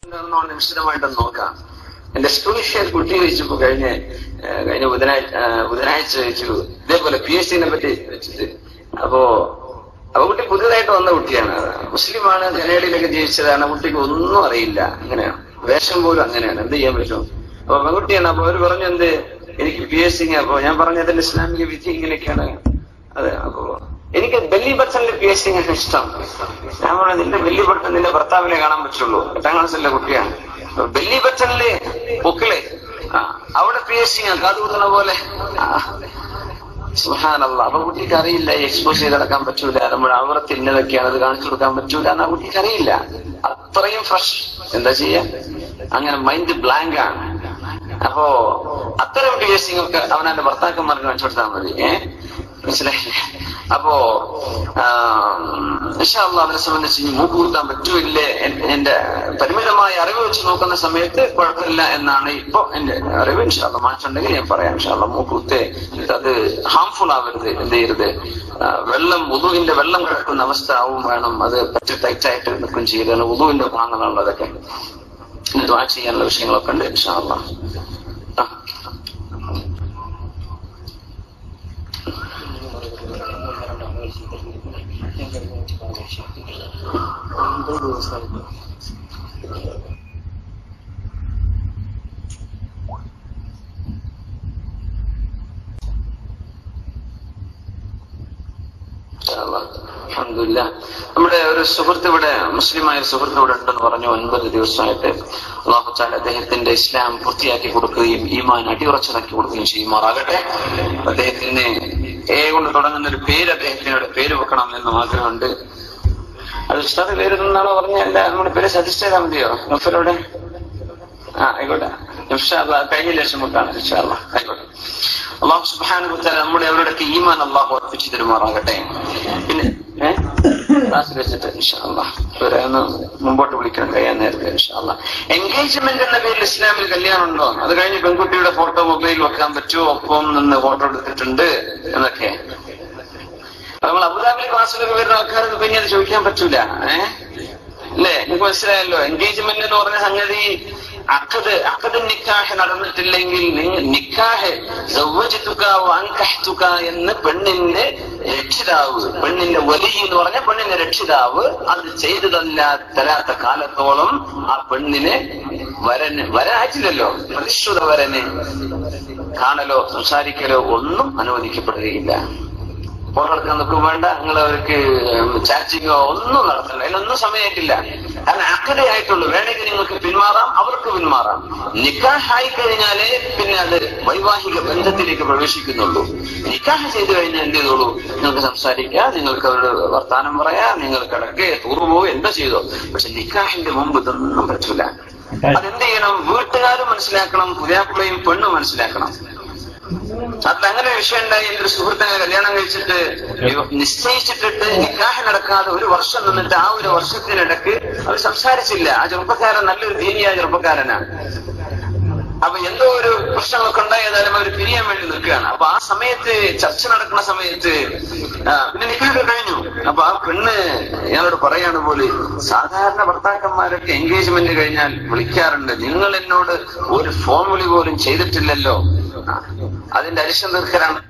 എന്താണെന്ന് വിശദമായിട്ടൊന്ന് നോക്കാം എന്റെ സ്കൂളിൽ കുട്ടി ചോദിച്ചപ്പോ കഴിഞ്ഞ ഏഹ്, കഴിഞ്ഞ ബുധനാഴ്ച ഏഹ്, ബുധനാഴ്ച ചോദിച്ചു ഇതേപോലെ പി എസ് സിനെ പറ്റി വെച്ചിട്ട് അപ്പോ അപ്പൊ കുട്ടി പുതിയതായിട്ട് വന്ന കുട്ടിയാണ് മുസ്ലിമാണ് കനേഡിയിലൊക്കെ ജീവിച്ചതാണ് കുട്ടിക്ക് ഒന്നും അറിയില്ല അങ്ങനെയാണ് വേഷം പോലും അങ്ങനെയാണ് എന്ത് ചെയ്യാൻ പറ്റും അപ്പൊ പെൺകുട്ടിയാണ് അപ്പൊ അവര് പറഞ്ഞു എന്ത് എനിക്ക് പി എസ് സി അപ്പൊ ഞാൻ പറഞ്ഞതിന്റെ ഇസ്ലാമിക വിധി ഇങ്ങനെയൊക്കെയാണ് അതെ അപ്പോ എനിക്ക് ബെല്ലി ബട്ടണിൽ പി എസ് സി ഇഷ്ടം ഞാൻ പറഞ്ഞു നിന്റെ ബെല്ലി ബട്ടൺ നിന്റെ ഭർത്താവിനെ കാണാൻ പറ്റുള്ളൂ എട്ടാം ക്ലാസ്സിലെ കുട്ടിയാണ് അപ്പൊ ബെല്ലി ബട്ടണില് പൊക്കിളെ ആ, അവിടെ പി എസ് സി കാതുകുത്തുന്ന പോലെ ആ, സുഹാനല്ല അപ്പൊ കുട്ടിക്ക് അറിയില്ല എക്സ്പോസ് ചെയ്ത് നടക്കാൻ പറ്റൂല നമ്മൾ അവർത്ത് ഇന്നതൊക്കെയാണ് അത് കാണിച്ചു കൊടുക്കാൻ പറ്റൂല എന്നാ കുട്ടിക്ക് അറിയില്ല അത്രയും ഫ്രഷ് എന്താ ചെയ്യാ അങ്ങനെ മൈൻഡ് ബ്ലാങ്ക് ആണ് അപ്പോ അത്തരം പി എസ് സിങ്ങൾക്ക് അവനെ ഭർത്താക്കന്മാർക്ക് കാണിച്ചു കൊടുത്താൽ മതി ഏഹ് മനസ്സിലായില്ലേ അപ്പോ ഇൻഷാല്ല അതിനെ സംബന്ധിച്ച് ഇനി മൂക്ക് കൂട്ടാൻ പറ്റൂല്ലേ എൻ- എന്റെ പരിമിതമായ അറിവ് വെച്ച് നോക്കുന്ന സമയത്ത് കുഴപ്പമില്ല എന്നാണ് ഇപ്പൊ എന്റെ അറിവ് ഇൻഷാല്ല മാറ്റുണ്ടെങ്കിൽ ഞാൻ പറയാം ഇൻഷാല്ല മൂക്ക് കുത്തേ അത് ഹാംഫുൾ ആവരുത് എന്ത് ചെയ്യരുത് ആ, വെള്ളം ഉതുവിന്റെ വെള്ളം കിടക്കുന്ന അവസ്ഥ ആവും വേണം അത് പറ്റി ടൈറ്റ് ആയിട്ട് നിൽക്കും ചെയ്യലാണ് ഉതുവിന്റെ ഭാഗങ്ങളുള്ളതൊക്കെ ദ്വാ ചെയ്യാനുള്ള വിഷയങ്ങളൊക്കെ ഉണ്ട് ഇൻഷാല്ല ആ അൽഹംദുലില്ലാ. നമ്മുടെ ഒരു സുഹൃത്ത് ഇവിടെ മുസ്ലിമായ ഒരു സുഹൃത്ത് ഇവിടെ ഉണ്ടെന്ന് പറഞ്ഞു ഒൻപത് ദിവസമായിട്ട് അള്ളാഹു താല അദ്ദേഹത്തിന്റെ ഇസ്ലാം പൂർത്തിയാക്കി കൊടുക്കുകയും ഈമാൻ അടിയുറച്ചതാക്കി കൊടുക്കുകയും ചെയ്യുമാറാകട്ടെ അദ്ദേഹത്തിന് എ കൊണ്ട് തുടങ്ങുന്ന ഒരു പേര് അദ്ദേഹത്തിനോട് പേര് വെക്കണം എന്നും ആഗ്രഹമുണ്ട് അത് ഉസ്താദ് പേര് എന്നാണോ പറഞ്ഞല്ല നമ്മുടെ പേര് സജസ്റ്റ് ചെയ്താൽ മതിയോ നഫലോടെ ആ ആയിക്കോട്ടെ ഇൻഷാല്ല കഴിഞ്ഞ ലക്ഷം മുട്ടാണ് ഇൻഷാല്ല ആയിക്കോട്ടെ അള്ളാഹു സുബ്ഹാനഹു വതആല നമ്മുടെ അവരുടെയൊക്കെ ഈമാൻ അള്ളാഹു അർപ്പിച്ചു തരുമാറാകട്ടെ പിന്നെ ഏഹ് ക്ലാസ് വെച്ചിട്ട് ഇൻഷാല്ല ഒന്ന് മുമ്പോട്ട് വിളിക്കണം കഴിയാൻ നേരത്തെ ഇൻഷാല്ല എൻഗേജ്മെന്റ് എന്ന പേരിൽ ഇസ്ലാമിൽ കല്യാണം ഉണ്ടോ അത് കഴിഞ്ഞ് പെൺകുട്ടിയുടെ ഫോട്ടോ മൊബൈൽ വെക്കാൻ പറ്റുമോ ഒപ്പം നിന്ന് ഫോട്ടോ എടുത്തിട്ടുണ്ട് എന്നൊക്കെ അത് നമ്മൾ അബുദാബിയിൽ ക്ലാസ്സിലൊക്കെ വരുന്ന ആൾക്കാർക്ക് പിന്നെ അത് ചോദിക്കാൻ പറ്റൂല ഏഹ് അല്ലേ നിങ്ങൾക്ക് മനസ്സിലായല്ലോ എൻഗേജ്മെന്റ് എന്ന് പറഞ്ഞ സംഗതി അക്കത് അക്കത് നിക്കാഹ് നടന്നിട്ടില്ലെങ്കിൽ നി- നിക്കാഹ് സൗവജിത്തുക വാൻകഹ്തുക എന്ന് പെണ്ണിന്റെ രക്ഷിതാവ് പെണ്ണിന്റെ വലി എന്ന് പറഞ്ഞ പെണ്ണിന്റെ രക്ഷിതാവ് അത് ചെയ്തു തല്ല തരാത്ത കാലത്തോളം ആ പെണ്ണിനെ വരന് വരനായിട്ടില്ലല്ലോ പ്രതിശ്രുത വരന് കാണലോ സംസാരിക്കലോ ഒന്നും അനുവദിക്കപ്പെടുകയില്ല ഫോട്ടോ എടുക്കാൻ നിൽക്കും വേണ്ട നിങ്ങൾ അവർക്ക് ചാറ്റിങ്ങോ ഒന്നും നടത്തണ്ട അതിനൊന്നും സമയമായിട്ടില്ല കാരണം അക്കടെ ആയിട്ടുള്ളൂ വേണമെങ്കിൽ നിങ്ങൾക്ക് പിന്മാറാം അവർക്ക് പിന്മാറാം നിക്കാഹ് ആയി കഴിഞ്ഞാലേ പിന്നെ അത് വൈവാഹിക ബന്ധത്തിലേക്ക് പ്രവേശിക്കുന്നുള്ളൂ നിക്കാഹ് ചെയ്തു കഴിഞ്ഞാൽ എന്ത് ചെയ്തോളൂ നിങ്ങൾക്ക് സംസാരിക്കാം നിങ്ങൾക്ക് അവരോട് വർത്താനം പറയാം നിങ്ങൾ കിടക്കെ ടൂർ പോകും എന്താ ചെയ്തോ പക്ഷെ നിക്കാഹിന്റെ മുമ്പ് ഇതൊന്നും പറ്റൂല അതെന്ത് ചെയ്യണം വീട്ടുകാരും മനസ്സിലാക്കണം പുതിയാപ്പിളയും പെണ്ണും മനസ്സിലാക്കണം അതിൽ അങ്ങനെ ഒരു വിഷയം ഉണ്ടായി എന്റെ ഒരു സുഹൃത്തിനെ കല്യാണം കഴിച്ചിട്ട് നിശ്ചയിച്ചിട്ടിട്ട് നിക്കാഹ് നടക്കാതെ ഒരു വർഷം നിന്നിട്ട് ആ ഒരു വർഷത്തിനിടക്ക് അവർ സംസാരിച്ചില്ല ആ ചെറുപ്പക്കാരൻ നല്ലൊരു ദീനിയായ ചെറുപ്പക്കാരനാണ് അപ്പൊ എന്തോ ഒരു പ്രശ്നങ്ങളൊക്കെ ഉണ്ടായതാലും അവർ പിരിയാൻ വേണ്ടി നിൽക്കുകയാണ് അപ്പൊ ആ സമയത്ത് ചർച്ച നടക്കുന്ന സമയത്ത് ആ, പിന്നെ നിക്കാഹ് കഴിഞ്ഞു അപ്പൊ ആ പെണ്ണ് ഞങ്ങളോട് പറയാണ് പോലെ സാധാരണ ഭർത്താക്കന്മാരൊക്കെ എൻഗേജ്മെന്റ് കഴിഞ്ഞാൽ വിളിക്കാറുണ്ട് നിങ്ങൾ എന്നോട് ഒരു ഫോൺ വിളി പോലും ചെയ്തിട്ടില്ലല്ലോ ആ, അതിന്റെ അരിശം തീർക്കലാണ്